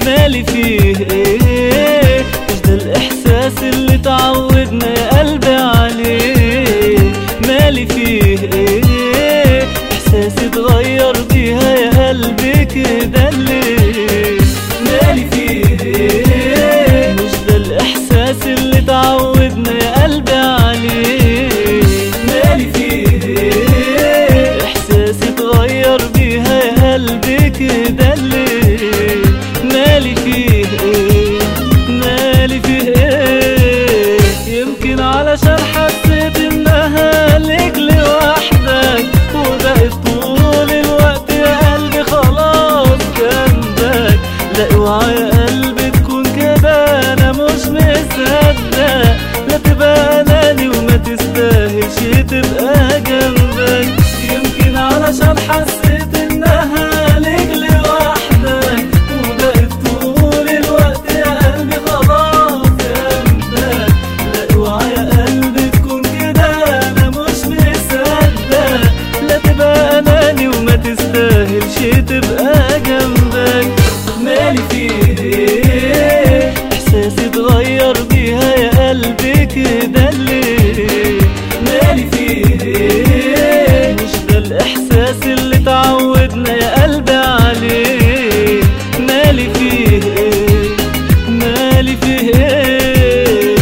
مالي فيه ايه مش ده الاحساس اللي تعودنا يا قلبي عليه مالي فيه ايه احساسي اتغير بيها يا قلبي كده ليه مالي فيه ايه مش ده الاحساس اللي تعودنا يا قلبي عليه مالي فيه ايه احساسي اتغير بيها يا قلبي كده ليه مالي فيه ايه مالي فيه ايه يمكن علشان حسيت انها ليك لوحدك وبقيت طول الوقت يا قلبي خلاص جنبك لا اوعى يا قلبي تكون كده انا مش مصدق لا تبقى اناني وما تستاهلش تبقى جنبك يمكن علشان حسيت انها ليك لوحدك وبقيت طول الوقت يا قلبي خلاص جنبك لا اوعى يا قلبي تكون كده انا مش مصدق لا تبقى اناني وما تستاهلش تبقى جنبك مالي فيه ايه احساسي اتغير بيها يا قلبي كده ليه مالي فيه ايه مش ده الاحساس اللي تعودنا يا قلبي عليه مالي فيه ايه مالي فيه ايه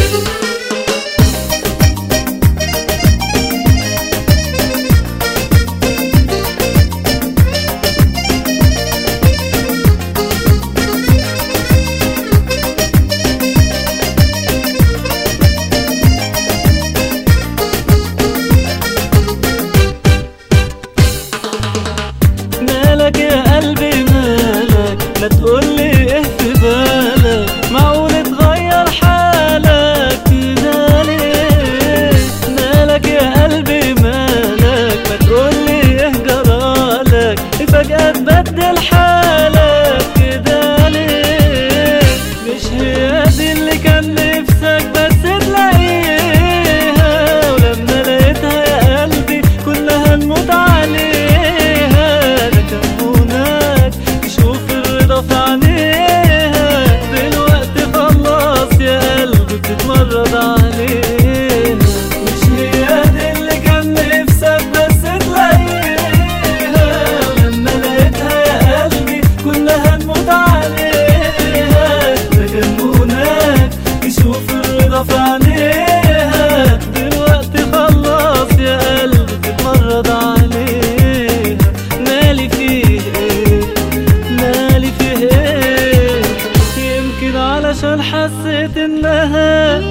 مالك يا قلبي مالك ما تقولي ايه في بالك معقول اتغير حالك كده ليه مالك يا قلبي مالك ما تقولي ايه جرالك فجأة تبدل حالك كده ليه مش هي دي اللي كان نفسك بس تلاقيها ولما لقيتها يا قلبي كلها نموت عليها ده كان هناك تشوف الرضا في عينيها دلوقتي خلاص يا قلبي بتتمرد عليها مش هي دي اللي كان نفسك بس تلاقيها ولما لقيتها يا قلبي كلها نموت عليها ده كان هناك تشوف الرضا في عينيها دلوقتي خلاص يا قلبي بتتمرد عليها مالي فيه ايه مالي فيه ايه يمكن علشان حسيت انها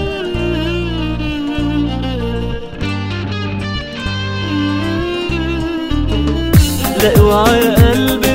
لا اوعى يا قلبي